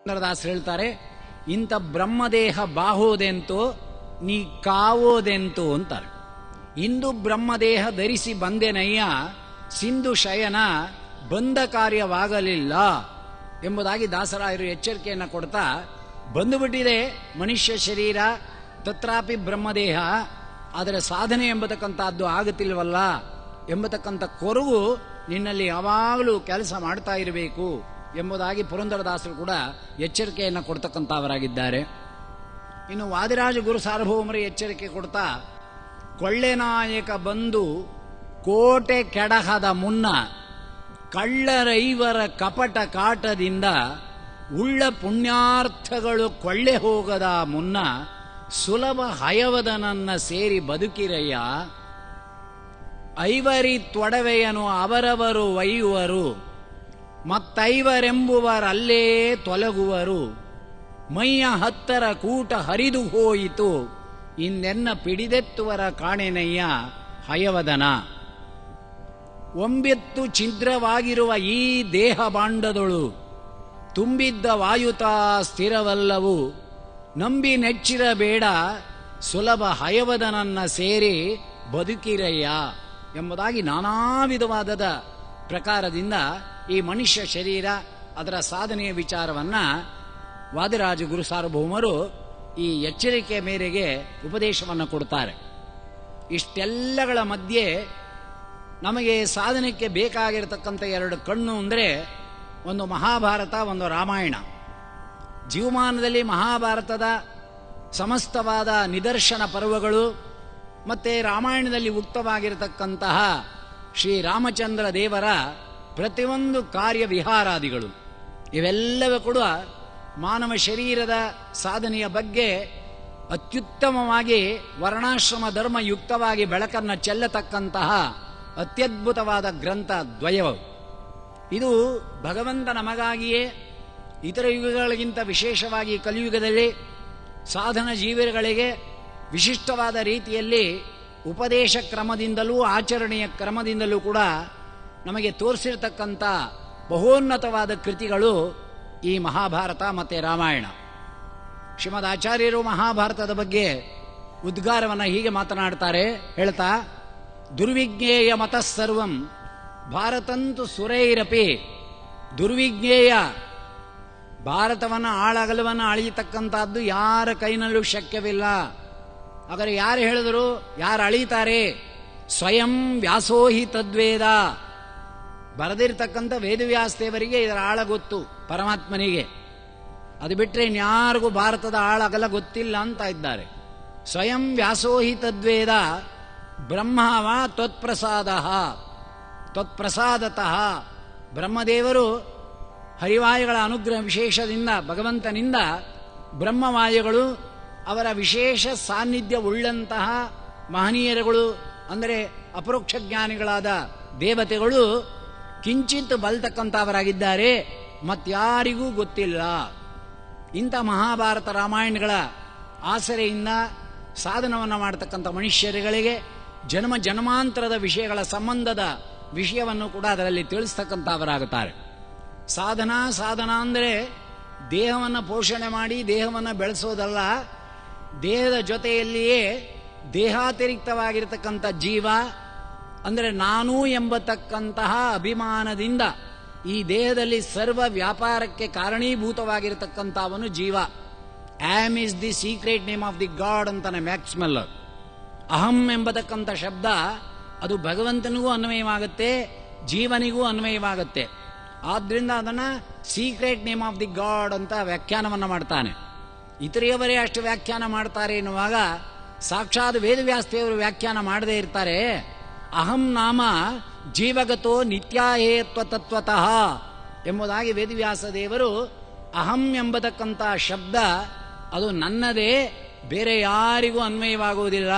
ಪುರಂದರದಾಸರು ಹೇಳ್ತಾರೆ ಇಂಥ ಬ್ರಹ್ಮದೇಹ ಬಾಹೋದೆಂತೋ ನೀ ಕಾವೋದೆಂತೋ ಅಂತಾರೆ ಇಂದು ಬ್ರಹ್ಮದೇಹ ಧರಿಸಿ ಬಂದೆನಯ್ಯ ಸಿಂಧು ಶಯನ ಬಂದ ಕಾರ್ಯವಾಗಲಿಲ್ಲ ಎಂಬುದಾಗಿ ದಾಸರಾಯರು ಎಚ್ಚರಿಕೆಯನ್ನು ಕೊಡ್ತಾ ಬಂದುಬಿಟ್ಟಿದೆ ಮನುಷ್ಯ ಶರೀರ ತತ್ರಾಪಿ ಬ್ರಹ್ಮದೇಹ ಅದರ ಸಾಧನೆ ಎಂಬತಕ್ಕಂಥದ್ದು ಆಗುತ್ತಿಲ್ವಲ್ಲ ಎಂಬತಕ್ಕಂಥ ಕೊರಗು ನಿನ್ನಲ್ಲಿ ಯಾವಾಗಲೂ ಕೆಲಸ ಮಾಡ್ತಾ ಇರಬೇಕು ಎಂಬುದಾಗಿ ಪುರಂದರದಾಸರು ಕೂಡ ಎಚ್ಚರಿಕೆಯನ್ನು ಕೊಡ್ತಕ್ಕಂಥವರಾಗಿದ್ದಾರೆ ಇನ್ನು ವಾದಿರಾಜ ಗುರು ಸಾರ್ವಭೌಮರು ಎಚ್ಚರಿಕೆ ಕೊಡ್ತಾ ಕೊಳ್ಳೆನಾಯಕ ಬಂದು ಕೋಟೆ ಕೆಡಹದ ಮುನ್ನ ಕಳ್ಳರೈವರ ಕಪಟ ಕಾಟದಿಂದ ಉಳ್ಳ ಪುಣ್ಯಾರ್ಥಗಳು ಕೊಳ್ಳೆ ಹೋಗದ ಮುನ್ನ ಸುಲಭ ಹಯವದನನ್ನ ಸೇರಿ ಬದುಕಿರಯ್ಯ ಐವರಿ ತೊಡವೆಯನು ಅವರವರು ಒಯ್ಯುವರು ಮತ್ತೈವರೆಂಬುವರಲ್ಲೇ ತೊಲಗುವರು ಮೈಯ ಹತ್ತರ ಕೂಟ ಹರಿದು ಹೋಯಿತು ಇನ್ನೆನ್ನ ಪಿಡಿದೆತ್ತುವರ ಕಾಣೆನಯ್ಯ ಹಯವದನ ಒಂಬೆತ್ತು ಛಿದ್ರವಾಗಿರುವ ಈ ದೇಹ ಬಾಂಡದೊಳು ತುಂಬಿದ್ದ ವಾಯುತ ಸ್ಥಿರವಲ್ಲವು ನಂಬಿ ನೆಚ್ಚಿರಬೇಡ ಸುಲಭ ಹಯವದನನ್ನ ಸೇರಿ ಬದುಕಿರಯ್ಯ ಎಂಬುದಾಗಿ ನಾನಾ ವಿಧವಾದದ ಪ್ರಕಾರದಿಂದ ಈ ಮನುಷ್ಯ ಶರೀರ ಅದರ ಸಾಧನೆಯ ವಿಚಾರವನ್ನ ವಾದಿರಾಜ ಗುರು ಸಾರ್ವಭೌಮರು ಈ ಎಚ್ಚರಿಕೆ ಮೇರೆಗೆ ಉಪದೇಶವನ್ನು ಕೊಡ್ತಾರೆ ಇಷ್ಟೆಲ್ಲಗಳ ಮಧ್ಯೆ ನಮಗೆ ಸಾಧನೆಗೆ ಬೇಕಾಗಿರತಕ್ಕಂಥ ಎರಡು ಕಣ್ಣು ಅಂದರೆ ಒಂದು ಮಹಾಭಾರತ ಒಂದು ರಾಮಾಯಣ ಜೀವಮಾನದಲ್ಲಿ ಮಹಾಭಾರತದ ಸಮಸ್ತವಾದ ನಿದರ್ಶನ ಪರ್ವಗಳು ಮತ್ತೆ ರಾಮಾಯಣದಲ್ಲಿ ಉಕ್ತವಾಗಿರತಕ್ಕಂತಹ ಶ್ರೀರಾಮಚಂದ್ರ ದೇವರ ಪ್ರತಿಯೊಂದು ಕಾರ್ಯ ವಿಹಾರಾದಿಗಳು ಇವೆಲ್ಲವೂ ಕೂಡ ಮಾನವ ಶರೀರದ ಸಾಧನೆಯ ಬಗ್ಗೆ ಅತ್ಯುತ್ತಮವಾಗಿ ವರ್ಣಾಶ್ರಮ ಧರ್ಮ ಯುಕ್ತವಾಗಿ ಬೆಳಕನ್ನು ಚೆಲ್ಲತಕ್ಕಂತಹ ಅತ್ಯದ್ಭುತವಾದ ಗ್ರಂಥ ದ್ವಯವು ಇದು ಭಗವಂತ ನಮಗಾಗಿಯೇ ಇತರ ಯುಗಗಳಿಗಿಂತ ವಿಶೇಷವಾಗಿ ಕಲಿಯುಗದಲ್ಲಿ ಸಾಧನ ಜೀವಿಗಳಿಗೆ ವಿಶಿಷ್ಟವಾದ ರೀತಿಯಲ್ಲಿ ಉಪದೇಶ ಕ್ರಮದಿಂದಲೂ ಆಚರಣೆಯ ಕ್ರಮದಿಂದಲೂ ಕೂಡ ನಮಗೆ ತೋರಿಸಿರ್ತಕ್ಕಂಥ ಬಹುನ್ನತವಾದ ಕೃತಿಗಳು ಈ ಮಹಾಭಾರತ ಮತ್ತು ರಾಮಾಯಣ ಶ್ರೀಮದ್ ಆಚಾರ್ಯರು ಮಹಾಭಾರತದ ಬಗ್ಗೆ ಉದ್ಗಾರವನ್ನು ಹೀಗೆ ಮಾತನಾಡ್ತಾರೆ ಹೇಳ್ತಾ ದುರ್ವಿಜ್ಞೇಯ ಮತಸ್ಸರ್ವಂ ಭಾರತಂತು ಸುರೈರಪಿ ದುರ್ವಿಜ್ಞೇಯ ಭಾರತವನ್ನು ಆಳಗಲವನ್ನು ಅಳಿಯತಕ್ಕಂಥದ್ದು ಯಾರ ಕೈನಲ್ಲೂ ಶಕ್ಯವಿಲ್ಲ ಹಾಗಾದ್ರೆ ಯಾರು ಹೇಳಿದರು ಯಾರು ಅಳೀತಾರೆ ಸ್ವಯಂ ವ್ಯಾಸೋಹಿ ತದ್ವೇದ ಬರೆದಿರ್ತಕ್ಕಂಥ ವೇದವ್ಯಾಸ ದೇವರಿಗೆ ಇದರ ಆಳ ಗೊತ್ತು ಪರಮಾತ್ಮನಿಗೆ ಅದು ಬಿಟ್ಟರೆ ಇನ್ಯಾರಿಗೂ ಭಾರತದ ಆಳ ಅಗಲ ಗೊತ್ತಿಲ್ಲ ಅಂತ ಇದ್ದಾರೆ ಸ್ವಯಂ ವ್ಯಾಸೋಹಿ ತದ್ವೇದ ಬ್ರಹ್ಮವ ತ್ವತ್ಪ್ರಸಾದ ತ್ವತ್ಪ್ರಸಾದತಃ ಬ್ರಹ್ಮದೇವರು ಹರಿವಾಯುಗಳ ಅನುಗ್ರಹ ವಿಶೇಷದಿಂದ ಭಗವಂತನಿಂದ ಬ್ರಹ್ಮವಾಯುಗಳು ಅವರ ವಿಶೇಷ ಸಾನ್ನಿಧ್ಯ ಉಳ್ಳಂತಹ ಮಹನೀಯರುಗಳು ಅಂದರೆ ಅಪರೋಕ್ಷ ಜ್ಞಾನಿಗಳಾದ ದೇವತೆಗಳು ಕಿಂಚಿತ್ ಬಲ್ತಕ್ಕಂಥವರಾಗಿದ್ದಾರೆ ಮತ್ಯಾರಿಗೂ ಗೊತ್ತಿಲ್ಲ ಇಂಥ ಮಹಾಭಾರತ ರಾಮಾಯಣಗಳ ಆಸರೆಯಿಂದ ಸಾಧನವನ್ನು ಮಾಡತಕ್ಕಂಥ ಮನುಷ್ಯರುಗಳಿಗೆ ಜನ್ಮ ಜನ್ಮಾಂತರದ ವಿಷಯಗಳ ಸಂಬಂಧದ ವಿಷಯವನ್ನು ಕೂಡ ಅದರಲ್ಲಿ ತಿಳಿಸ್ತಕ್ಕಂಥವರಾಗುತ್ತಾರೆ ಸಾಧನ ಸಾಧನ ಅಂದರೆ ದೇಹವನ್ನು ಪೋಷಣೆ ಮಾಡಿ ದೇಹವನ್ನು ಬೆಳೆಸೋದಲ್ಲ ದೇಹದ ಜೊತೆಯಲ್ಲಿಯೇ ದೇಹಾತಿರಿಕ್ತವಾಗಿರತಕ್ಕಂಥ ಜೀವ ಅಂದರೆ ನಾನು ಎಂಬತಕ್ಕಂತಹ ಅಭಿಮಾನದಿಂದ ಈ ದೇಹದಲ್ಲಿ ಸರ್ವ ವ್ಯಾಪಾರಕ್ಕೆ ಕಾರಣೀಭೂತವಾಗಿರತಕ್ಕಂಥವನು ಜೀವ am is the secret name of the god ಅಂತಾನೆ ಮ್ಯಾಕ್ಸ್ಮೆಲ್ಲರ್ ಅಹಂ ಎಂಬತಕ್ಕಂಥ ಶಬ್ದ ಅದು ಭಗವಂತನಿಗೂ ಅನ್ವಯವಾಗುತ್ತೆ ಜೀವನಿಗೂ ಅನ್ವಯವಾಗುತ್ತೆ ಆದ್ರಿಂದ ಅದನ್ನ secret name of the god ಅಂತ ವ್ಯಾಖ್ಯಾನವನ್ನು ಮಾಡ್ತಾನೆ ಇತರೆಯವರೇ ಅಷ್ಟು ವ್ಯಾಖ್ಯಾನ ಮಾಡ್ತಾರೆ ಎನ್ನುವಾಗ ಸಾಕ್ಷಾತ್ ವೇದವ್ಯಾಸದೇವರು ವ್ಯಾಖ್ಯಾನ ಮಾಡದೇ ಇರ್ತಾರೆ ಅಹಂ ನಾಮ ಜೀವಗತೋ ನಿತ್ಯಾಹೇತ್ವ ತತ್ವತಃ ಎಂಬುದಾಗಿ ವೇದವ್ಯಾಸ ದೇವರು ಅಹಂ ಎಂಬತಕ್ಕಂಥ ಶಬ್ದ ಅದು ನನ್ನದೇ ಬೇರೆ ಯಾರಿಗೂ ಅನ್ವಯವಾಗುವುದಿಲ್ಲ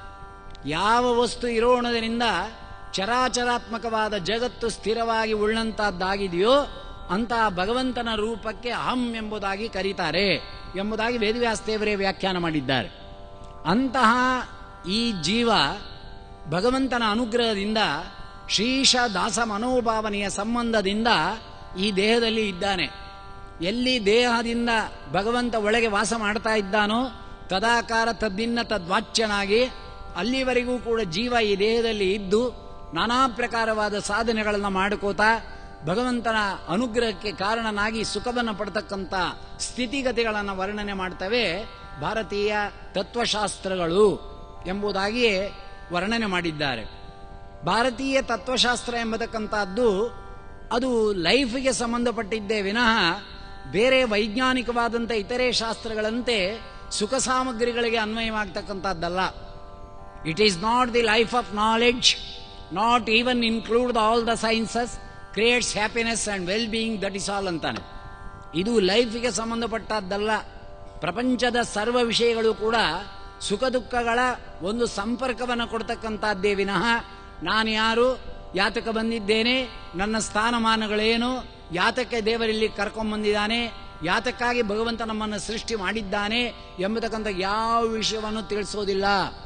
ಯಾವ ವಸ್ತು ಇರೋಣದಿಂದ ಚರಾಚರಾತ್ಮಕವಾದ ಜಗತ್ತು ಸ್ಥಿರವಾಗಿ ಉಳ್ಳಂತಹದ್ದಾಗಿದೆಯೋ ಅಂತಹ ಭಗವಂತನ ರೂಪಕ್ಕೆ ಅಹಂ ಎಂಬುದಾಗಿ ಕರೀತಾರೆ ಎಂಬುದಾಗಿ ವೇದವ್ಯಾಸದೇವರೇ ವ್ಯಾಖ್ಯಾನ ಮಾಡಿದ್ದಾರೆ ಅಂತಹ ಈ ಜೀವ ಭಗವಂತನ ಅನುಗ್ರಹದಿಂದ ಶ್ರೀಶ ದಾಸ ಮನೋಭಾವನೆಯ ಸಂಬಂಧದಿಂದ ಈ ದೇಹದಲ್ಲಿ ಇದ್ದಾನೆ ಎಲ್ಲಿ ದೇಹದಿಂದ ಭಗವಂತ ಒಳಗೆ ವಾಸ ಮಾಡ್ತಾ ಇದ್ದಾನೋ ತದಾಕಾರ ತದ್ದಿನ್ನ ತದ್ವಾಚ್ಯನಾಗಿ ಅಲ್ಲಿವರೆಗೂ ಕೂಡ ಜೀವ ಈ ದೇಹದಲ್ಲಿ ಇದ್ದು ನಾನಾ ಪ್ರಕಾರವಾದ ಸಾಧನೆಗಳನ್ನು ಮಾಡ್ಕೋತಾ ಭಗವಂತನ ಅನುಗ್ರಹಕ್ಕೆ ಕಾರಣನಾಗಿ ಸುಖವನ್ನು ಪಡ್ತಕ್ಕಂಥ ಸ್ಥಿತಿಗತಿಗಳನ್ನು ವರ್ಣನೆ ಮಾಡ್ತವೆ ಭಾರತೀಯ ತತ್ವಶಾಸ್ತ್ರಗಳು ಎಂಬುದಾಗಿಯೇ ವರ್ಣನೆ ಮಾಡಿದ್ದಾರೆ ಭಾರತೀಯ ತತ್ವಶಾಸ್ತ್ರ ಎಂಬತಕ್ಕಂಥದ್ದು ಅದು ಲೈಫ್ಗೆ ಸಂಬಂಧಪಟ್ಟಿದ್ದೇ ವಿನಃ ಬೇರೆ ವೈಜ್ಞಾನಿಕವಾದಂಥ ಇತರೆ ಶಾಸ್ತ್ರಗಳಂತೆ ಸುಖ ಸಾಮಗ್ರಿಗಳಿಗೆ ಅನ್ವಯವಾಗ್ತಕ್ಕಂಥದ್ದಲ್ಲ it is not the life of knowledge not even include all the sciences creates happiness and well being that is all ಅಂತಾನೆ ಇದು ಲೈಫ್ಗೆ ಸಂಬಂಧಪಟ್ಟದ್ದಲ್ಲ ಪ್ರಪಂಚದ ಸರ್ವ ವಿಷಯಗಳು ಕೂಡ ಸುಖ ದುಃಖಗಳ ಒಂದು ಸಂಪರ್ಕವನ್ನು ಕೊಡ್ತಕ್ಕಂಥದ್ದೇ ವಿನಃ ನಾನು ಯಾರು ಯಾತಕ ಬಂದಿದ್ದೇನೆ ನನ್ನ ಸ್ಥಾನಮಾನಗಳೇನು ಯಾತಕ್ಕೆ ದೇವರಿಲ್ಲಿ ಕರ್ಕೊಂಬಂದಿದ್ದಾನೆ ಯಾತಕ್ಕಾಗಿ ಭಗವಂತ ನಮ್ಮನ್ನು ಸೃಷ್ಟಿ ಮಾಡಿದ್ದಾನೆ ಎಂಬತಕ್ಕಂಥ ಯಾವ ವಿಷಯವನ್ನು ತಿಳಿಸೋದಿಲ್ಲ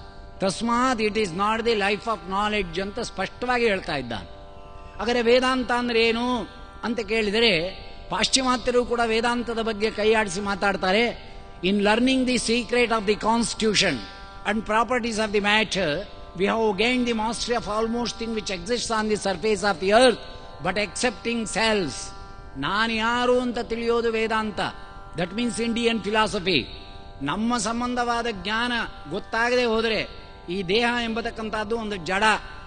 ತಸ್ಮಾತ್ it is not the life of knowledge ಅಂತ ಸ್ಪಷ್ಟವಾಗಿ ಹೇಳ್ತಾ ಇದ್ದಾನೆ ಹಾಗಾದರೆ ವೇದಾಂತ ಅಂದ್ರೆ ಏನು ಅಂತ ಕೇಳಿದರೆ ಪಾಶ್ಚಿಮಾತ್ಯರು ಕೂಡ ವೇದಾಂತದ ಬಗ್ಗೆ ಕೈಯಾಡಿಸಿ ಮಾತಾಡ್ತಾರೆ in learning the secret of the constitution and properties of the matter we have gain the mastery of almost thing which exist on the surface of the earth but excepting self ನಾನು ಯಾರು ಅಂತ ತಿಳಿಯೋದು Vedanta that means Indian philosophy ನಮ್ಮ ಸಂಬಂಧವಾದ ಜ್ಞಾನ ಗೊತ್ತಾಗದೆ ಹೋದರೆ ಈ ದೇಹ ಎಂಬತಕ್ಕಂಥದ್ದು ಒಂದು ಜಡ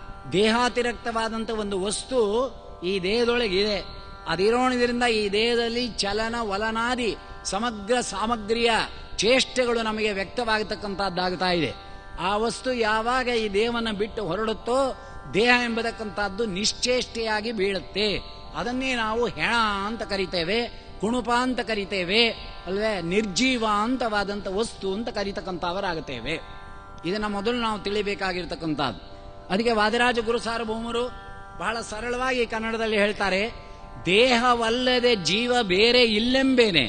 ದೇಹಾತಿರಕ್ತವಾದಂಥ ಒಂದು ವಸ್ತು ಈ ದೇಹದೊಳಗಿದೆ ಅದಿರೋಣದಿಂದ ಈ ದೇಹದಲ್ಲಿ ಚಲನ ವಲನಾದಿ ಸಮಗ್ರ ಸಾಮಗ್ರಿಯ ಚೇಷ್ಟೆಗಳು ನಮಗೆ ವ್ಯಕ್ತವಾಗತಕ್ಕಂಥದ್ದಾಗ್ತಾ ಇದೆ ಆ ವಸ್ತು ಯಾವಾಗ ಈ ದೇಹವನ್ನು ಬಿಟ್ಟು ಹೊರಡುತ್ತೋ ದೇಹ ಎಂಬತಕ್ಕಂಥದ್ದು ನಿಶ್ಚೇಷ್ಟೆಯಾಗಿ ಬೀಳುತ್ತೆ ಅದನ್ನೇ ನಾವು ಹೆಣ ಅಂತ ಕರಿತೇವೆ ಕುಣುಪ ಅಂತ ಕರಿತೇವೆ ಅಲ್ವೇ ನಿರ್ಜೀವ ಅಂತವಾದಂಥ ವಸ್ತು ಅಂತ ಕರಿತಕ್ಕಂಥವರಾಗುತ್ತೇವೆ ಇದನ್ನ ಮೊದಲು ನಾವು ತಿಳಿಬೇಕಾಗಿರ್ತಕ್ಕಂಥದ್ದು ಅದಕ್ಕೆ ವಾದಿರಾಜ ಗುರು ಸಾರ್ವಭೌಮರು ಬಹಳ ಸರಳವಾಗಿ ಕನ್ನಡದಲ್ಲಿ ಹೇಳ್ತಾರೆ ದೇಹವಲ್ಲದೆ ಜೀವ ಬೇರೆ ಇಲ್ಲೆಂಬೇನೆ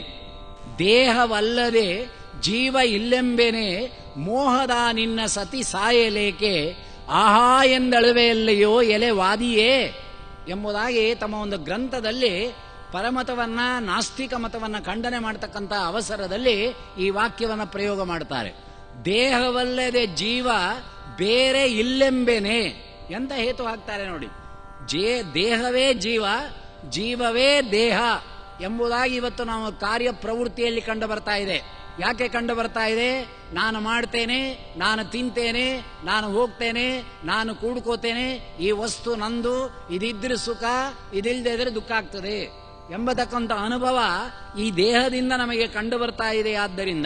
ದೇಹವಲ್ಲದೆ ಜೀವ ಇಲ್ಲೆಂಬೇನೆ ಮೋಹದ ನಿನ್ನ ಸತಿ ಸಾಯಲೇಕೆ ಆಹಾ ಎಂದಳುವೆಯಲ್ಲಿಯೋ ಎಲೆ ವಾದಿಯೇ ಎಂಬುದಾಗಿ ತಮ್ಮ ಒಂದು ಗ್ರಂಥದಲ್ಲಿ ಪರಮತವನ್ನ ನಾಸ್ತಿಕ ಮತವನ್ನ ಖಂಡನೆ ಮಾಡತಕ್ಕಂಥ ಅವಸರದಲ್ಲಿ ಈ ವಾಕ್ಯವನ್ನ ಪ್ರಯೋಗ ಮಾಡ್ತಾರೆ ದೇಹವಲ್ಲದೆ ಜೀವ ಬೇರೆ ಇಲ್ಲೆಂಬೇನೆ ಎಂತ ಹೇತು ಹಾಕ್ತಾರೆ ನೋಡಿ ಜೇ ದೇಹವೇ ಜೀವ ಜೀವವೇ ದೇಹ ಎಂಬುದಾಗಿ ಇವತ್ತು ನಾವು ಕಾರ್ಯ ಪ್ರವೃತ್ತಿಯಲ್ಲಿ ಕಂಡು ಬರ್ತಾ ಇದೆ ಯಾಕೆ ಕಂಡು ಬರ್ತಾ ಇದೆ ನಾನು ಮಾಡ್ತೇನೆ ನಾನು ತಿಂತೇನೆ ನಾನು ಹೋಗ್ತೇನೆ ನಾನು ಕೂಡ್ಕೋತೇನೆ ಈ ವಸ್ತು ನಂದು ಇದಿದ್ರೆ ಸುಖ ಇದಿಲ್ಲದೆ ಇದ್ರೆ ದುಃಖ ಆಗ್ತದೆ ಎಂಬತಕ್ಕಂಥ ಅನುಭವ ಈ ದೇಹದಿಂದ ನಮಗೆ ಕಂಡು ಬರ್ತಾ ಇದೆ ಆದ್ದರಿಂದ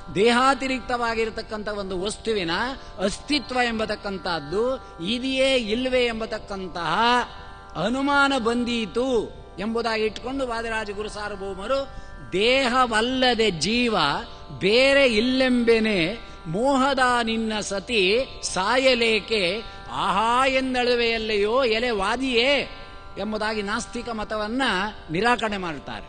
ದೇಹಾತಿರಿಕ್ತವಾಗಿರತಕ್ಕಂಥ ಒಂದು ವಸ್ತುವಿನ ಅಸ್ತಿತ್ವ ಎಂಬತಕ್ಕಂಥದ್ದು ಇದೆಯೇ ಇಲ್ವೇ ಎಂಬತಕ್ಕಂತಹ ಅನುಮಾನ ಬಂದೀತು ಎಂಬುದಾಗಿ ಇಟ್ಕೊಂಡು ವಾದಿರಾಜ ಗುರು ಸಾರ್ವಭೌಮರು ದೇಹವಲ್ಲದೆ ಜೀವ ಬೇರೆ ಇಲ್ಲೆಂಬೆನೆ ಮೋಹದ ನಿನ್ನ ಸತಿ ಸಾಯಲೇಕೆ ಆಹಾ ಎಂದಳುವೆಯಲ್ಲೆಯೋ ಎಲೆ ವಾದಿಯೇ ಎಂಬುದಾಗಿ ನಾಸ್ತಿಕ ಮತವನ್ನ ನಿರಾಕರಣೆ ಮಾಡುತ್ತಾರೆ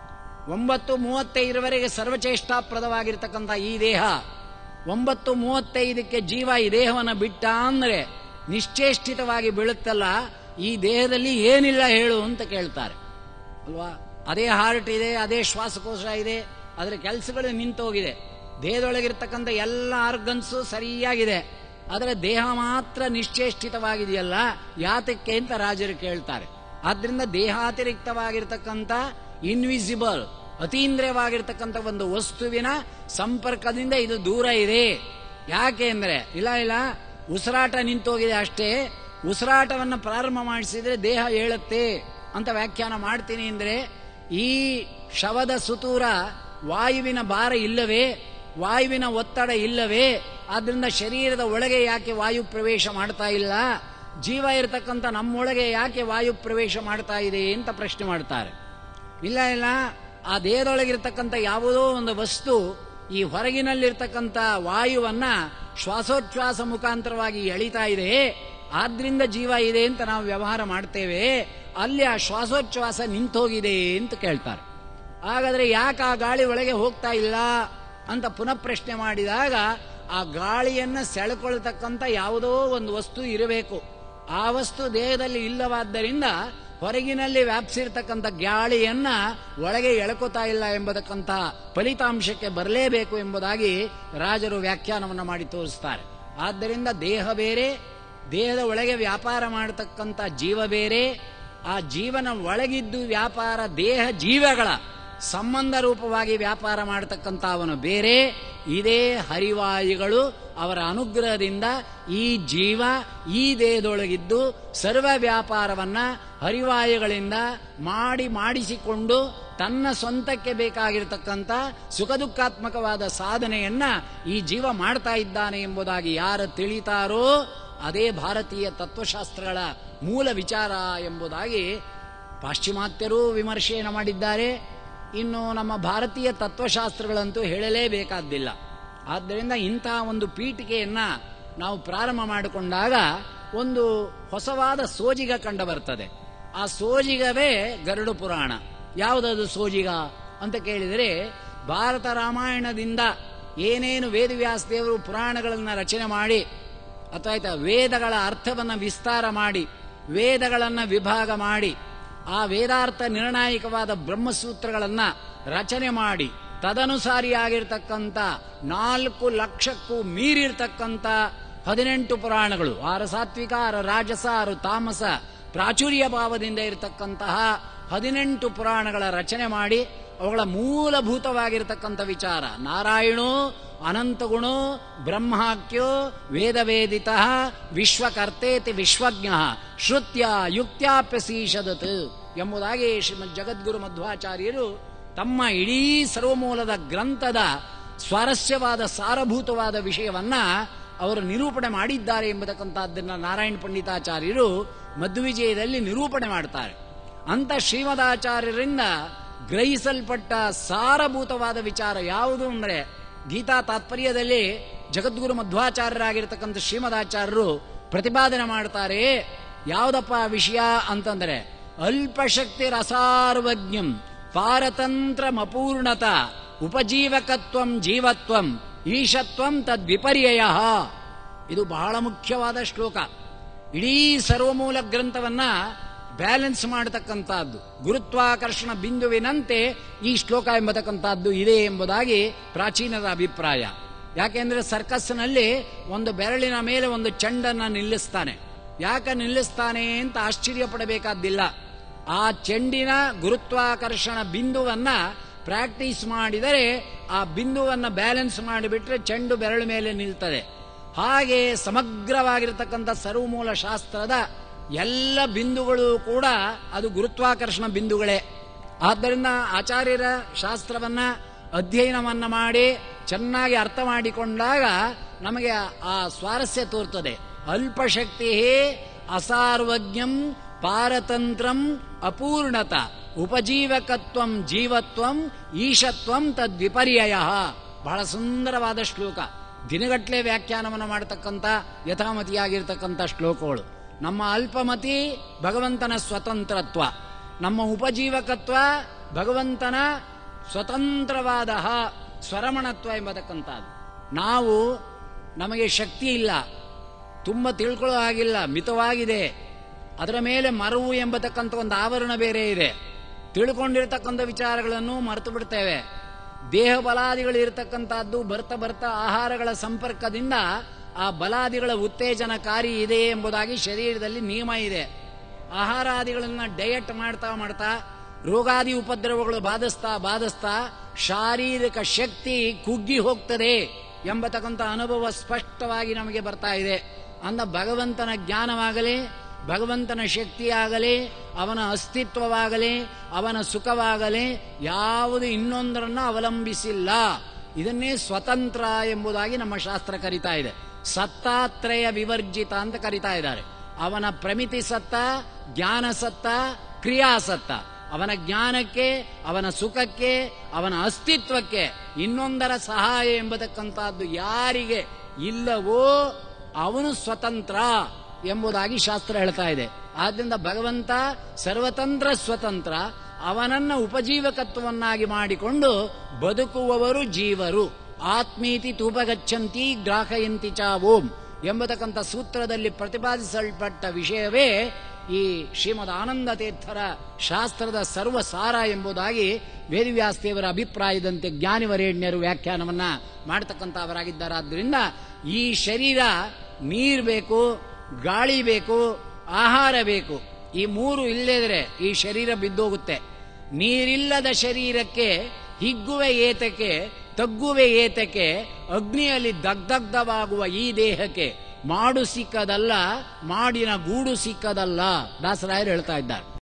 ಒಂಬತ್ತು ಮೂವತ್ತೈದರವರೆಗೆ ಸರ್ವಚೇಷ್ಟಾಪ್ರದವಾಗಿರ್ತಕ್ಕಂಥ ಈ ದೇಹ ಒಂಬತ್ತು ಮೂವತ್ತೈದಕ್ಕೆ ಜೀವ ಈ ದೇಹವನ್ನು ಬಿಟ್ಟ ಅಂದ್ರೆ ನಿಶ್ಚೇಷ್ಟಿತವಾಗಿ ಬೀಳುತ್ತಲ್ಲ ಈ ದೇಹದಲ್ಲಿ ಏನಿಲ್ಲ ಹೇಳು ಅಂತ ಕೇಳ್ತಾರೆ ಅಲ್ವಾ ಅದೇ ಹಾರ್ಟ್ ಇದೆ ಅದೇ ಶ್ವಾಸಕೋಶ ಇದೆ ಅದರ ಕೆಲಸಗಳು ನಿಂತೋಗಿದೆ ದೇಹದೊಳಗಿರ್ತಕ್ಕಂಥ ಎಲ್ಲ ಆರ್ಗನ್ಸು ಸರಿಯಾಗಿದೆ ಆದರೆ ದೇಹ ಮಾತ್ರ ನಿಶ್ಚೇಷ್ಟಿತವಾಗಿದೆಯಲ್ಲ ಯಾತಕ್ಕೆ ಅಂತ ರಾಜರು ಕೇಳ್ತಾರೆ ಆದ್ರಿಂದ ದೇಹಾತಿರಿಕ್ತವಾಗಿರ್ತಕ್ಕಂಥ ಇನ್ವಿಸಿಬಲ್ ಅತೀಂದ್ರಿಯವಾಗಿರ್ತಕ್ಕಂಥ ಒಂದು ವಸ್ತುವಿನ ಸಂಪರ್ಕದಿಂದ ಇದು ದೂರ ಇದೆ ಯಾಕೆ ಅಂದ್ರೆ ಇಲ್ಲ ಇಲ್ಲ ಉಸಿರಾಟ ನಿಂತೋಗಿದೆ ಅಷ್ಟೇ ಉಸಿರಾಟವನ್ನು ಪ್ರಾರಂಭ ಮಾಡಿಸಿದ್ರೆ ದೇಹ ಹೇಳುತ್ತೆ ಅಂತ ವ್ಯಾಖ್ಯಾನ ಮಾಡ್ತೀನಿ ಅಂದ್ರೆ ಈ ಶವದ ಸುತೂರ ವಾಯುವಿನ ಭಾರ ಇಲ್ಲವೇ ವಾಯುವಿನ ಒತ್ತಡ ಇಲ್ಲವೇ ಆದ್ರಿಂದ ಶರೀರದ ಒಳಗೆ ಯಾಕೆ ವಾಯು ಪ್ರವೇಶ ಮಾಡ್ತಾ ಇಲ್ಲ ಜೀವ ಇರತಕ್ಕಂಥ ನಮ್ಮೊಳಗೆ ಯಾಕೆ ವಾಯು ಪ್ರವೇಶ ಮಾಡ್ತಾ ಇದೆ ಅಂತ ಪ್ರಶ್ನೆ ಮಾಡ್ತಾರೆ ಇಲ್ಲ ಇಲ್ಲ ಆ ದೇಹದೊಳಗಿರ್ತಕ್ಕಂಥ ಯಾವುದೋ ಒಂದು ವಸ್ತು ಈ ಹೊರಗಿನಲ್ಲಿರ್ತಕ್ಕಂಥ ವಾಯುವನ್ನ ಶ್ವಾಸೋಚ್ಛ್ವಾಸ ಮುಖಾಂತರವಾಗಿ ಎಳಿತಾ ಇದೆ ಆದ್ರಿಂದ ಜೀವ ಇದೆ ಅಂತ ನಾವು ವ್ಯವಹಾರ ಮಾಡ್ತೇವೆ ಅಲ್ಲಿ ಆ ಶ್ವಾಸೋಚ್ಛ್ವಾಸ ನಿಂತೋಗಿದೆ ಅಂತ ಕೇಳ್ತಾರೆ ಹಾಗಾದ್ರೆ ಯಾಕೆ ಆ ಗಾಳಿ ಒಳಗೆ ಹೋಗ್ತಾ ಇಲ್ಲ ಅಂತ ಪುನಃ ಪ್ರಶ್ನೆ ಮಾಡಿದಾಗ ಆ ಗಾಳಿಯನ್ನ ಸೆಳೆಕೊಳ್ತಕ್ಕಂಥ ಯಾವುದೋ ಒಂದು ವಸ್ತು ಇರಬೇಕು ಆ ವಸ್ತು ದೇಹದಲ್ಲಿ ಇಲ್ಲವಾದ್ದರಿಂದ ಹೊರಗಿನಲ್ಲಿ ವ್ಯಾಪಿಸಿರ್ತಕ್ಕಂಥ ಗಾಳಿಯನ್ನ ಒಳಗೆ ಎಳ್ಕೋತಾ ಇಲ್ಲ ಎಂಬತಕ್ಕಂಥ ಫಲಿತಾಂಶಕ್ಕೆ ಬರಲೇಬೇಕು ಎಂಬುದಾಗಿ ರಾಜರು ವ್ಯಾಖ್ಯಾನವನ್ನು ಮಾಡಿ ತೋರಿಸ್ತಾರೆ ಆದ್ದರಿಂದ ದೇಹ ಬೇರೆ ದೇಹದ ಒಳಗೆ ವ್ಯಾಪಾರ ಮಾಡತಕ್ಕಂಥ ಜೀವ ಬೇರೆ ಆ ಜೀವನ ಒಳಗಿದ್ದು ವ್ಯಾಪಾರ ದೇಹ ಜೀವಗಳ ಸಂಬಂಧ ರೂಪವಾಗಿ ವ್ಯಾಪಾರ ಮಾಡತಕ್ಕಂಥ ಅವನು ಬೇರೆ ಇದೇ ಹರಿವಾಯುಗಳು ಅವರ ಅನುಗ್ರಹದಿಂದ ಈ ಜೀವ ಈ ದೇಹದೊಳಗಿದ್ದು ಸರ್ವ ವ್ಯಾಪಾರವನ್ನ ಹರಿವಾಯುಗಳಿಂದ ಮಾಡಿ ಮಾಡಿಸಿಕೊಂಡು ತನ್ನ ಸ್ವಂತಕ್ಕೆ ಬೇಕಾಗಿರತಕ್ಕಂಥ ಸುಖ ದುಃಖಾತ್ಮಕವಾದ ಸಾಧನೆಯನ್ನ ಈ ಜೀವ ಮಾಡ್ತಾ ಇದ್ದಾನೆ ಎಂಬುದಾಗಿ ಯಾರು ತಿಳಿತಾರೋ ಅದೇ ಭಾರತೀಯ ತತ್ವಶಾಸ್ತ್ರಗಳ ಮೂಲ ವಿಚಾರ ಎಂಬುದಾಗಿ ಪಾಶ್ಚಿಮಾತ್ಯರು ವಿಮರ್ಶೆಯನ್ನು ಮಾಡಿದ್ದಾರೆ ಇನ್ನು ನಮ್ಮ ಭಾರತೀಯ ತತ್ವಶಾಸ್ತ್ರಗಳಂತೂ ಹೇಳಲೇಬೇಕಾದ್ದಿಲ್ಲ ಆದ್ದರಿಂದ ಇಂತಹ ಒಂದು ಪೀಠಿಕೆಯನ್ನ ನಾವು ಪ್ರಾರಂಭ ಮಾಡಿಕೊಂಡಾಗ ಒಂದು ಹೊಸವಾದ ಸೋಜಿಗ ಕಂಡು ಬರ್ತದೆ ಆ ಸೋಜಿಗವೇ ಗರುಡು ಪುರಾಣ ಯಾವುದದು ಸೋಜಿಗ ಅಂತ ಕೇಳಿದರೆ ಭಾರತ ರಾಮಾಯಣದಿಂದ ಏನೇನು ವೇದವ್ಯಾಸ ದೇವರು ಪುರಾಣಗಳನ್ನು ರಚನೆ ಮಾಡಿ ಅಥವಾ ಆಯ್ತಾ ವೇದಗಳ ಅರ್ಥವನ್ನು ವಿಸ್ತಾರ ಮಾಡಿ ವೇದಗಳನ್ನು ವಿಭಾಗ ಮಾಡಿ ಆ ವೇದಾರ್ಥ ನಿರ್ಣಾಯಕವಾದ ಬ್ರಹ್ಮಸೂತ್ರಗಳನ್ನ ರಚನೆ ಮಾಡಿ ತದನುಸಾರಿಯಾಗಿರ್ತಕ್ಕಂಥ ನಾಲ್ಕು ಲಕ್ಷಕ್ಕೂ ಮೀರಿರ್ತಕ್ಕಂಥ ಹದಿನೆಂಟು ಪುರಾಣಗಳು ಆರು ಸಾತ್ವಿಕ ಆರು ರಾಜಸ ಆರು ತಾಮಸ ಪ್ರಾಚುರ್ಯ ಭಾವದಿಂದ ಇರತಕ್ಕಂತಹ ಹದಿನೆಂಟು ಪುರಾಣಗಳ ರಚನೆ ಮಾಡಿ ಅವುಗಳ ಮೂಲಭೂತವಾಗಿರತಕ್ಕಂಥ ವಿಚಾರ ನಾರಾಯಣೋ ಅನಂತಗುಣೋ ಬ್ರಹ್ಮಾಖ್ಯೋ ವೇದವೇದಿತ ವಿಶ್ವಕರ್ತೇತಿ ವಿಶ್ವಜ್ಞ ಶ್ರುತ್ಯ ಯುಕ್ತ್ಯಾಪ್ಯಸೀಷದತ್ ಎಂಬುದಾಗಿ ಶ್ರೀಮದ್ ಜಗದ್ಗುರು ಮಧ್ವಾಚಾರ್ಯರು ತಮ್ಮ ಇಡೀ ಸರ್ವಮೂಲದ ಗ್ರಂಥದ ಸ್ವಾರಸ್ಯವಾದ ಸಾರಭೂತವಾದ ವಿಷಯವನ್ನ ಅವರು ನಿರೂಪಣೆ ಮಾಡಿದ್ದಾರೆ ಎಂಬತಕ್ಕಂಥದ್ದನ್ನ ನಾರಾಯಣ ಪಂಡಿತಾಚಾರ್ಯರು ಮಧ್ವಿಜಯದಲ್ಲಿ ನಿರೂಪಣೆ ಮಾಡ್ತಾರೆ ಅಂತ ಶ್ರೀಮದಾಚಾರ್ಯರಿಂದ ಗ್ರಹಿಸಲ್ಪಟ್ಟ ಸಾರಭೂತವಾದ ವಿಚಾರ ಯಾವುದು ಅಂದರೆ ಗೀತಾ ತಾತ್ಪರ್ಯದಲ್ಲಿ ಜಗದ್ಗುರು ಮಧ್ವಾಚಾರ್ಯರಾಗಿರ್ತಕ್ಕಂಥ ಶ್ರೀಮದಾಚಾರ್ಯರು ಪ್ರತಿಪಾದನೆ ಮಾಡ್ತಾರೆ ಯಾವುದಪ್ಪ ಆ ವಿಷಯ ಅಂತಂದ್ರೆ ಅಲ್ಪಶಕ್ತಿ ರಸಾರ್ವಜ್ಞಂ ಪಾರತಂತ್ರಮಪೂರ್ಣತ ಉಪಜೀವಕತ್ವಂ ಜೀವತ್ವಂ ಈಶತ್ವಂ ತದ್ವಿಪರ್ಯಯ ಇದು ಬಹಳ ಮುಖ್ಯವಾದ ಶ್ಲೋಕ ಇಡೀ ಸರ್ವಮೂಲ ಗ್ರಂಥವನ್ನ ಬ್ಯಾಲೆನ್ಸ್ ಮಾಡತಕ್ಕಂಥದ್ದು ಗುರುತ್ವಾಕರ್ಷಣ ಬಿಂದುವಿನಂತೆ ಈ ಶ್ಲೋಕ ಎಂಬತಕ್ಕಂಥದ್ದು ಇದೆ ಎಂಬುದಾಗಿ ಪ್ರಾಚೀನರ ಅಭಿಪ್ರಾಯ ಯಾಕೆಂದ್ರೆ ಸರ್ಕಸ್ನಲ್ಲಿ ಒಂದು ಬೆರಳಿನ ಮೇಲೆ ಒಂದು ಚೆಂಡನ್ನ ನಿಲ್ಲಿಸ್ತಾನೆ ಯಾಕೆ ನಿಲ್ಲಿಸ್ತಾನೆ ಅಂತ ಆಶ್ಚರ್ಯ ಪಡಬೇಕಾದ್ದಿಲ್ಲ ಆ ಚೆಂಡಿನ ಗುರುತ್ವಾಕರ್ಷಣ ಬಿಂದುವನ್ನ ಪ್ರಾಕ್ಟೀಸ್ ಮಾಡಿದರೆ ಆ ಬಿಂದುವನ್ನ ಬ್ಯಾಲೆನ್ಸ್ ಮಾಡಿಬಿಟ್ರೆ ಚೆಂಡು ಬೆರಳು ಮೇಲೆ ನಿಲ್ತದೆ ಹಾಗೆ ಸಮಗ್ರವಾಗಿರತಕ್ಕಂಥ ಸರ್ವಮೂಲ ಶಾಸ್ತ್ರದ ಎಲ್ಲ ಬಿಂದುಗಳು ಕೂಡ ಅದು ಗುರುತ್ವಾಕರ್ಷಣ ಬಿಂದುಗಳೇ ಆದ್ದರಿಂದ ಆಚಾರ್ಯರ ಶಾಸ್ತ್ರವನ್ನ ಅಧ್ಯಯನವನ್ನ ಮಾಡಿ ಚೆನ್ನಾಗಿ ಅರ್ಥ ಮಾಡಿಕೊಂಡಾಗ ನಮಗೆ ಆ ಸ್ವಾರಸ್ಯ ತೋರ್ತದೆ ಅಲ್ಪಶಕ್ತಿ ಅಸಾರ್ವಜ್ಞಂ ಪಾರತಂತ್ರಂ ಅಪೂರ್ಣತ ಉಪಜೀವಕತ್ವಂ ಜೀವತ್ವಂ ಈಶತ್ವಂ ತದ್ವಿಪರ್ಯಯ ಬಹಳ ಸುಂದರವಾದ ಶ್ಲೋಕ ದಿನಗಟ್ಲೆ ವ್ಯಾಖ್ಯಾನವನ್ನು ಮಾಡತಕ್ಕಂಥ ಯಥಾಮತಿಯಾಗಿರ್ತಕ್ಕಂಥ ಶ್ಲೋಕಗಳು ನಮ್ಮ ಅಲ್ಪಮತಿ ಭಗವಂತನ ಸ್ವತಂತ್ರತ್ವ ನಮ್ಮ ಉಪಜೀವಕತ್ವ ಭಗವಂತನ ಸ್ವತಂತ್ರವಾದ ಸ್ವರಮಣತ್ವ ಎಂಬತಕ್ಕಂಥದ್ದು ನಾವು ನಮಗೆ ಶಕ್ತಿ ಇಲ್ಲ ತುಂಬ ತಿಳ್ಕೊಳ್ಳೋ ಹಾಗಿಲ್ಲ ಮಿತವಾಗಿದೆ ಅದರ ಮೇಲೆ ಮರವು ಎಂಬತಕ್ಕಂಥ ಒಂದು ಆವರಣ ಬೇರೆ ಇದೆ ತಿಳ್ಕೊಂಡಿರ್ತಕ್ಕಂಥ ವಿಚಾರಗಳನ್ನು ಮರೆತು ಬಿಡ್ತೇವೆ ದೇಹ ಬಲಾದಿಗಳು ಇರತಕ್ಕಂಥದ್ದು ಬರ್ತಾ ಬರ್ತಾ ಆಹಾರಗಳ ಸಂಪರ್ಕದಿಂದ ಆ ಬಲಾದಿಗಳ ಉತ್ತೇಜನಕಾರಿ ಇದೆ ಎಂಬುದಾಗಿ ಶರೀರದಲ್ಲಿ ನಿಯಮ ಇದೆ ಆಹಾರಾದಿಗಳನ್ನ ಡಯಟ್ ಮಾಡ್ತಾ ಮಾಡ್ತಾ ರೋಗಾದಿ ಉಪದ್ರವಗಳು ಬಾಧಿಸ್ತಾ ಬಾಧಿಸ್ತಾ ಶಾರೀರಿಕ ಶಕ್ತಿ ಕುಗ್ಗಿ ಹೋಗ್ತದೆ ಎಂಬತಕ್ಕಂಥ ಅನುಭವ ಸ್ಪಷ್ಟವಾಗಿ ನಮಗೆ ಬರ್ತಾ ಇದೆ ಅಂದ ಭಗವಂತನ ಜ್ಞಾನವಾಗಲಿ ಭಗವಂತನ ಶಕ್ತಿಯಾಗಲಿ ಅವನ ಅಸ್ತಿತ್ವವಾಗಲಿ ಅವನ ಸುಖವಾಗಲಿ ಯಾವುದು ಇನ್ನೊಂದರನ್ನ ಅವಲಂಬಿಸಿಲ್ಲ ಇದನ್ನೇ ಸ್ವತಂತ್ರ ಎಂಬುದಾಗಿ ನಮ್ಮ ಶಾಸ್ತ್ರ ಕರಿತಾ ಇದೆ ಸತ್ತಾತ್ರಯ ವಿವರ್ಜಿತ ಅಂತ ಕರಿತಾ ಇದ್ದಾರೆ ಅವನ ಪ್ರಮಿತಿ ಸತ್ತ ಜ್ಞಾನ ಸತ್ತ ಕ್ರಿಯಾಸತ್ತ ಅವನ ಜ್ಞಾನಕ್ಕೆ ಅವನ ಸುಖಕ್ಕೆ ಅವನ ಅಸ್ತಿತ್ವಕ್ಕೆ ಇನ್ನೊಂದರ ಸಹಾಯ ಎಂಬತಕ್ಕಂಥದ್ದು ಯಾರಿಗೆ ಇಲ್ಲವೋ ಅವನು ಸ್ವತಂತ್ರ ಎಂಬುದಾಗಿ ಶಾಸ್ತ್ರ ಹೇಳ್ತಾ ಇದೆ ಆದ್ದರಿಂದ ಭಗವಂತ ಸರ್ವತಂತ್ರ ಸ್ವತಂತ್ರ ಅವನನ್ನ ಉಪಜೀವಕತ್ವವನ್ನಾಗಿ ಮಾಡಿಕೊಂಡು ಬದುಕುವವರು ಜೀವರು ಆತ್ಮೀತಿ ತೂಪಗಚ್ಚಂತಿ ಗ್ರಾಹಯಂತಿ ಚ ಓಂ ಎಂಬತಕ್ಕಂಥ ಸೂತ್ರದಲ್ಲಿ ಪ್ರತಿಪಾದಿಸಲ್ಪಟ್ಟ ವಿಷಯವೇ ಈ ಶ್ರೀಮದ್ ಆನಂದ ತೀರ್ಥರ ಶಾಸ್ತ್ರದ ಸರ್ವ ಸಾರ ಎಂಬುದಾಗಿ ವೇದವ್ಯಾಸದೇವರ ಅಭಿಪ್ರಾಯದಂತೆ ಜ್ಞಾನಿವರೇಣ್ಯರು ವ್ಯಾಖ್ಯಾನವನ್ನ ಮಾಡತಕ್ಕಂಥವರಾಗಿದ್ದಾರೆ ಆದ್ದರಿಂದ ಈ ಶರೀರ ನೀರು ಬೇಕು ಗಾಳಿ ಬೇಕು ಆಹಾರ ಬೇಕು ಈ ಮೂರು ಇಲ್ಲದ್ರೆ ಈ ಶರೀರ ಬಿದ್ದೋಗುತ್ತೆ ನೀರಿಲ್ಲದ ಶರೀರಕ್ಕೆ ಹಿಗ್ಗುವೆ ಏತಕ್ಕೆ ತಗ್ಗುವೆ ಏತಕ್ಕೆ ಅಗ್ನಿಯಲ್ಲಿ ದಗ್ದಗ್ಧವಾಗುವ ಈ ದೇಹಕ್ಕೆ ಮಾಡು ಸಿಕ್ಕದಲ್ಲ ಮಾಡಿನ ಗೂಡು ಸಿಕ್ಕದಲ್ಲ ದಾಸರಾಯರು ಹೇಳ್ತಾ ಇದ್ದಾರೆ